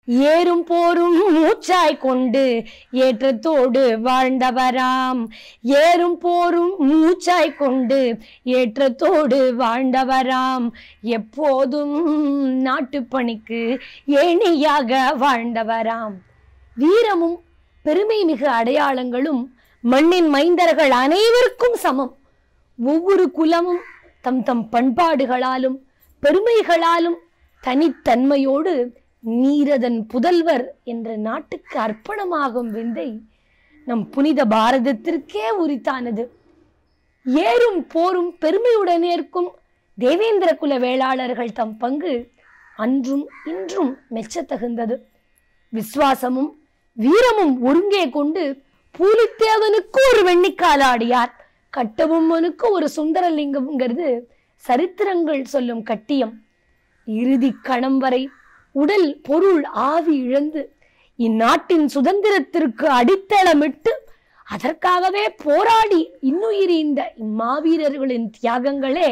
ஏறும் போரும் மூச்சாய் கொண்டு ஏற்றத்தோடு வாழ்ந்தவராம் ஏறும் போரும் மூச்சாய் கொண்டு ஏற்றத்தோடு வாழ்ந்தவராம் எப்போதும் நாட்டுப்பணிக்கு ஏணியாக வாழ்ந்தவராம் வீரமும் பெருமை மிகு அடையாளங்களும் மண்ணின் மைந்தர்கள் அனைவருக்கும் சமம் ஒவ்வொரு குலமும் தம் தம் பண்பாடுகளாலும் பெருமைகளாலும் தனித்தன்மையோடு நீரதன் புதல்வர் என்ற நாட்டுக்கு அர்ப்பணமாகும் விந்தை நம் புனித பாரதத்திற்கே உரித்தானது ஏறும் போரும் பெருமையுடன் ஏற்கும் தேவேந்திர குல வேளாளர்கள் தம் பங்கு அன்றும் இன்றும் மெச்சத்தகுந்தது விசுவாசமும் வீரமும் ஒருங்கே கொண்டு பூலித்தேவனுக்கு ஒரு வெண்ணிக்காலாடியார் கட்டபொம்மனுக்கு ஒரு சுந்தரலிங்கம்ங்கிறது சரித்திரங்கள் சொல்லும் கட்டியம் இறுதி கணம் வரை உடல் பொருள் ஆவி இழந்து இந்நாட்டின் சுதந்திரத்திற்கு அடித்தளமிட்டு அதற்காகவே போராடி இன்னுயிரிந்த இம்மாவீரர்களின் தியாகங்களே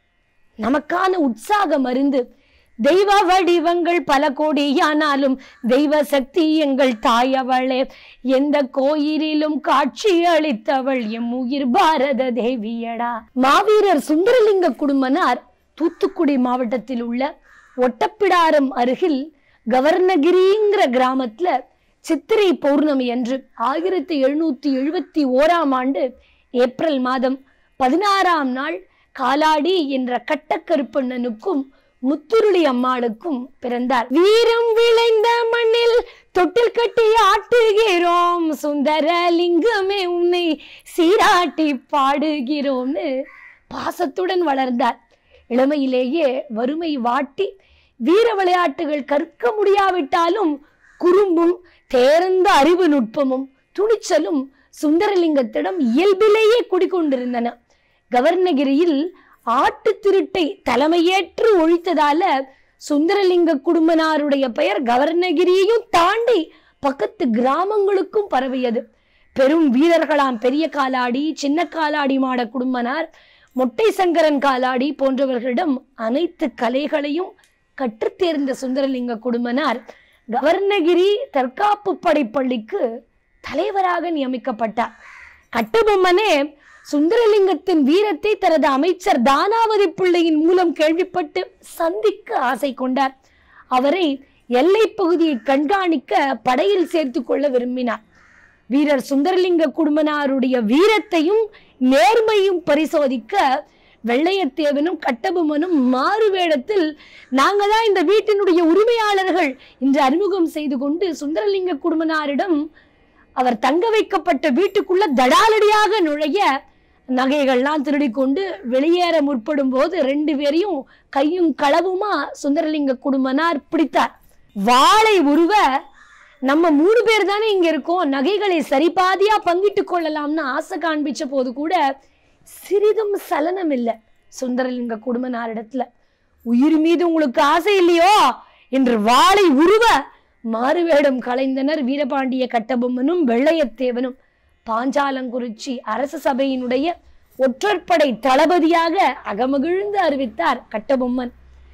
நமக்கான உற்சாக மருந்து தெய்வ வடிவங்கள் பல கோடியானாலும் தெய்வ சக்தி எங்கள் தாயவளே எந்த கோயிலிலும் காட்சி அளித்தவள் எம் உயிர் பாரத தேவியடா மாவீரர் சுந்தரலிங்க குடும்பனார் தூத்துக்குடி மாவட்டத்தில் உள்ள ஒட்டப்பிடாரம் அருகில் கவர்னகிரிங்கிற கிராமத்துல சித்திரை பௌர்ணமி அன்று ஆயிரத்தி எழுநூத்தி எழுபத்தி ஓராம் ஆண்டு ஏப்ரல் மாதம் பதினாறாம் நாள் காலாடி என்ற கட்டக்கருப்பண்ணனுக்கும் முத்துருளி அம்மாளுக்கும் பிறந்தார் வீரம் விளைந்த மண்ணில் தொட்டில் கட்டி ஆட்டுகிறோம் சுந்தரலிங்கமே உன்னை சீராட்டி பாடுகிறோம்னு பாசத்துடன் வளர்ந்தார் இளமையிலேயே வறுமை வாட்டி வீர விளையாட்டுகள் கற்க முடியாவிட்டாலும் குறும்பும் தேர்ந்த அறிவு நுட்பமும் துணிச்சலும் சுந்தரலிங்கத்திடம் இயல்பிலேயே குடிக்கொண்டிருந்தன கவர்னகிரியில் ஆட்டு திருட்டை தலைமையேற்று ஒழித்ததால சுந்தரலிங்க குடும்பனாருடைய பெயர் கவர்னகிரியையும் தாண்டி பக்கத்து கிராமங்களுக்கும் பரவியது பெரும் வீரர்களாம் பெரிய காலாடி சின்ன காலாடி மாட குடும்பனார் மொட்டை சங்கரன் காலாடி போன்றவர்களிடம் அனைத்து கலைகளையும் கற்றுத் தேர்ந்த சுந்தரலிங்க குடும்பனார் கவர்னகிரி தற்காப்பு படைப்பள்ளிக்கு தலைவராக நியமிக்கப்பட்டார் கட்டபொம்மனே சுந்தரலிங்கத்தின் வீரத்தை தனது அமைச்சர் தானாவதி பிள்ளையின் மூலம் கேள்விப்பட்டு சந்திக்க ஆசை கொண்டார் அவரை எல்லைப் பகுதியை கண்காணிக்க படையில் சேர்த்துக் கொள்ள விரும்பினார் வீரர் சுந்தரலிங்க குடும்பனாருடைய வீரத்தையும் நேர்மையும் பரிசோதிக்க வெள்ளையத்தேவனும் கட்டபொம்மனும் மாறு வேடத்தில் நாங்க தான் இந்த வீட்டினுடைய உரிமையாளர்கள் என்று அறிமுகம் செய்து கொண்டு சுந்தரலிங்க குடும்பனாரிடம் அவர் தங்க வைக்கப்பட்ட வீட்டுக்குள்ள தடாலடியாக நுழைய நகைகள்லாம் திருடி கொண்டு வெளியேற முற்படும் போது ரெண்டு பேரையும் கையும் களவுமா சுந்தரலிங்க குடும்பனார் பிடித்தார் வாளை உருவ நம்ம மூணு பேர் தானே இங்க இருக்கோம் நகைகளை சரிபாதியா பங்கிட்டுக் கொள்ளலாம்னு ஆசை காண்பிச்ச போது கூட சிறிதும் சலனம் இல்லை சுந்தரலிங்க குடும்பனாரிடத்துல உயிர் மீது உங்களுக்கு ஆசை இல்லையோ என்று வாளை உருவ மாறுவேடம் கலைந்தனர் வீரபாண்டிய கட்டபொம்மனும் வெள்ளையத்தேவனும் பாஞ்சாலங்குறிச்சி அரச சபையினுடைய ஒற்றற்படை தளபதியாக அகமகிழ்ந்து அறிவித்தார் கட்டபொம்மன்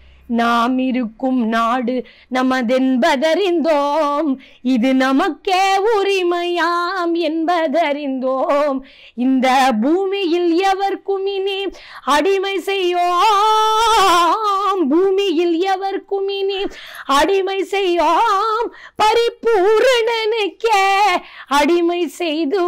நாம் இருக்கும் நாடு நமதென்பதறிந்தோம் இது நமக்கே உரிமையாம் என்பதறிந்தோம் இந்த பூமியில் எவர்க்கும் இனி அடிமை செய்யோம் பூமியில் எவர்க்கும் இனி அடிமை செய்யோம் பரிபூரணனுக்கே அடிமை செய்து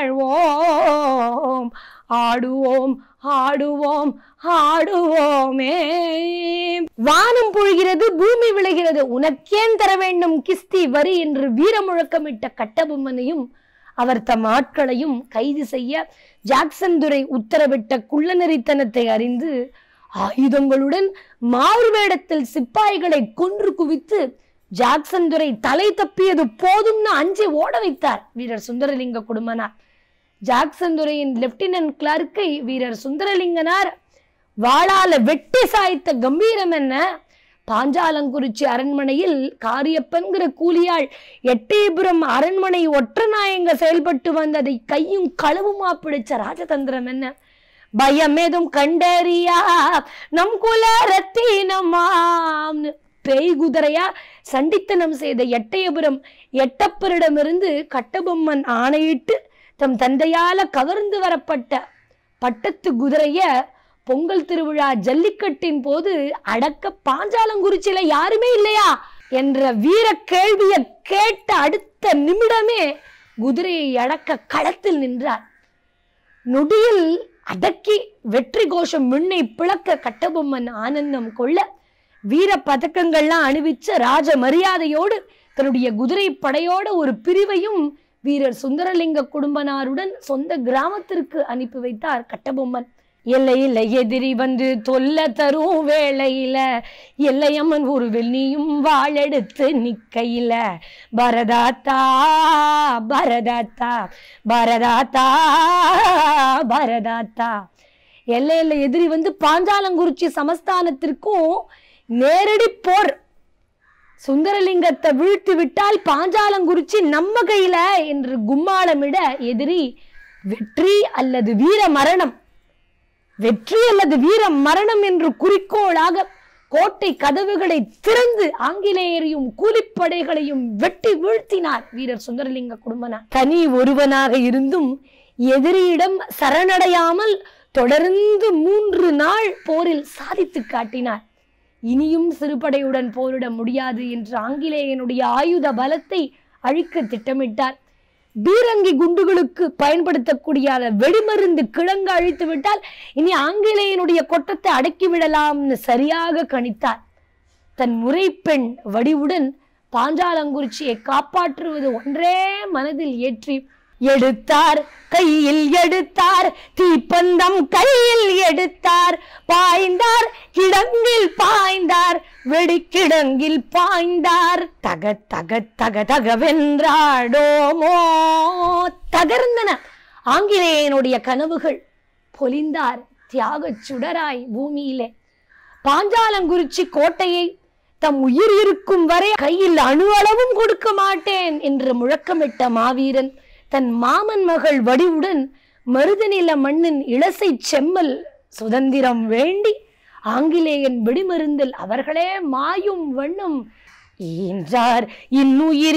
வாழ்வோம் ஆடுவோம் ஆடுவோம் ஆடுவோமே வானம் பொழிகிறது பூமி விளைகிறது உனக்கேன் தர வேண்டும் கிஸ்தி வரி என்று வீர முழக்கமிட்ட கட்டபொம்மனையும் அவர் தம் ஆட்களையும் கைது செய்ய ஜாக்சன் துரை உத்தரவிட்ட குள்ளநெறித்தனத்தை அறிந்து ஆயுதங்களுடன் மாறுவேடத்தில் சிப்பாய்களை கொன்று குவித்து ஜாக்சன் துரை தலை தப்பியது போதும்னு அஞ்சி ஓட வைத்தார் வீரர் சுந்தரலிங்க குடும்பனார் ஜாக்சன் துரையின் லெப்டினன்ட் கிளார்க்கை வீரர் சுந்தரலிங்கனார் வாளால வெட்டி சாய்த்த கம்பீரம் என்ன பாஞ்சாலங்குறிச்சி அரண்மனையில் காரியப்பன்கிற கூலியாள் எட்டயபுரம் அரண்மனை ஒற்றநாயங்க செயல்பட்டு வந்ததை கையும் களவுமா பிடிச்ச ராஜதந்திரம் என்ன பயம் ஏதும் கண்டறியா நம் குல ரத்தினமாம்னு பேய் குதிரையா சண்டித்தனம் செய்த எட்டயபுரம் எட்டப்பரிடமிருந்து கட்டபொம்மன் ஆணையிட்டு தம் தந்தையால கவர்ந்து வரப்பட்ட பட்டத்து குதிரைய பொங்கல் திருவிழா ஜல்லிக்கட்டின் போது அடக்க பாஞ்சாலங்குறிச்சியில யாருமே இல்லையா என்ற வீர கேள்வியை கேட்ட அடுத்த நிமிடமே குதிரையை அடக்க களத்தில் நின்றார் நொடியில் அடக்கி வெற்றி கோஷம் மின்னை பிளக்க கட்டபொம்மன் ஆனந்தம் கொள்ள வீர பதக்கங்கள்லாம் அணிவிச்ச ராஜ மரியாதையோடு தன்னுடைய குதிரை படையோட ஒரு பிரிவையும் வீரர் சுந்தரலிங்க குடும்பனாருடன் சொந்த கிராமத்திற்கு அனுப்பி வைத்தார் கட்டபொம்மன் எல்லையில எதிரி வந்து தொல்ல தரும் வேளையில எல்லையம்மன் ஒரு வெள்ளியும் வாழெடுத்து நிக்கையில பரதாத்தா பரதாத்தா பரதாத்தா பரதாத்தா எல்லையில எதிரி வந்து பாஞ்சாலங்குறிச்சி சமஸ்தானத்திற்கும் நேரடி போர் சுந்தரலிங்கத்தை வீழ்த்தி விட்டால் பாஞ்சாலங்குறிச்சி நம்ம கையில என்று கும்மாளமிட எதிரி வெற்றி அல்லது வீர மரணம் வெற்றி அல்லது வீர மரணம் என்று குறிக்கோளாக கோட்டை கதவுகளை திறந்து ஆங்கிலேயரையும் கூலிப்படைகளையும் வெட்டி வீழ்த்தினார் வீரர் சுந்தரலிங்க குடும்பனார் தனி ஒருவனாக இருந்தும் எதிரியிடம் சரணடையாமல் தொடர்ந்து மூன்று நாள் போரில் சாதித்து காட்டினார் இனியும் சிறுபடையுடன் போரிட முடியாது என்று ஆங்கிலேயனுடைய ஆயுத பலத்தை அழிக்க திட்டமிட்டார் பீரங்கி குண்டுகளுக்கு பயன்படுத்தக்கூடிய அந்த வெடிமருந்து கிழங்கு அழித்து விட்டால் இனி ஆங்கிலேயனுடைய கொட்டத்தை அடக்கி விடலாம்னு சரியாக கணித்தார் தன் முறைப்பெண் வடிவுடன் பாஞ்சாலங்குறிச்சியை காப்பாற்றுவது ஒன்றே மனதில் ஏற்றி எடுத்தார் கையில் எடுத்தார் தீப்பந்தம் கையில் எடுத்தார் பாய்ந்தார் கிடங்கில் பாய்ந்தார் வெடிக்கிடங்கில் பாய்ந்தார் தக தக தக தகவென்றாடோமோ தகர்ந்தன ஆங்கிலேயனுடைய கனவுகள் பொலிந்தார் தியாகச் சுடராய் பூமியிலே பாஞ்சாலங்குறிச்சி கோட்டையை தம் உயிர் இருக்கும் வரை கையில் அணு அளவும் கொடுக்க மாட்டேன் என்று முழக்கமிட்ட மாவீரன் தன் மாமன் மகள் வடிவுடன் மருதநில மண்ணின் இளசை செம்மல் சுதந்திரம் வேண்டி ஆங்கிலேயன் வெடிமருந்தில் அவர்களே மாயும் வண்ணம் ஈன்றார் இன்னுயிர்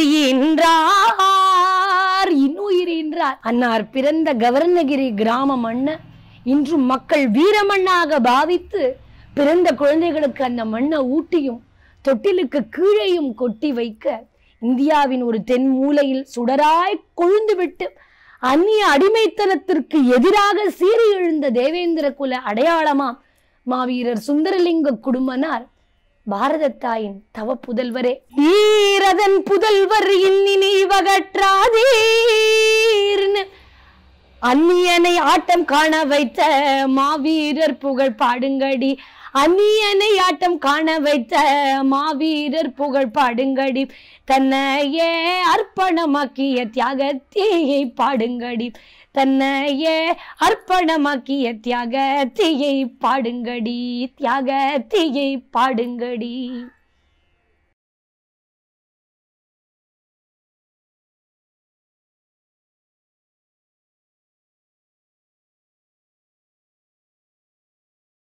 ஈன்றார் இன்னுயிர் ஈன்றார் அன்னார் பிறந்த கவர்ணகிரி கிராம மண்ண இன்றும் மக்கள் வீரமண்ணாக பாவித்து பிறந்த குழந்தைகளுக்கு அந்த மண்ணை ஊட்டியும் தொட்டிலுக்கு கீழேயும் கொட்டி வைக்க இந்தியாவின் ஒரு தென் மூலையில் சுடராய் கொழுந்துவிட்டு அந்நிய அடிமைத்தனத்திற்கு எதிராக சீறி எழுந்த தேவேந்திர குல அடையாளமாம் மாவீரர் சுந்தரலிங்க குடும்பனார் பாரத தாயின் தவ புதல்வரே ஈரதன் புதல்வர் இன்னினி வகற்றாதீர்னு அந்நியனை ஆட்டம் காண வைத்த மாவீரர் புகழ் பாடுங்கடி அந்நியனை ஆட்டம் காண வைத்த மாவீரர் புகழ் பாடுங்கடி தன்னையே அர்ப்பணமாக்கிய தியாகத்தீயை பாடுங்கடி தன்னையே அர்ப்பணமாக்கிய தியாகத்தீயை பாடுங்கடி தியாகத்தீயை பாடுங்கடி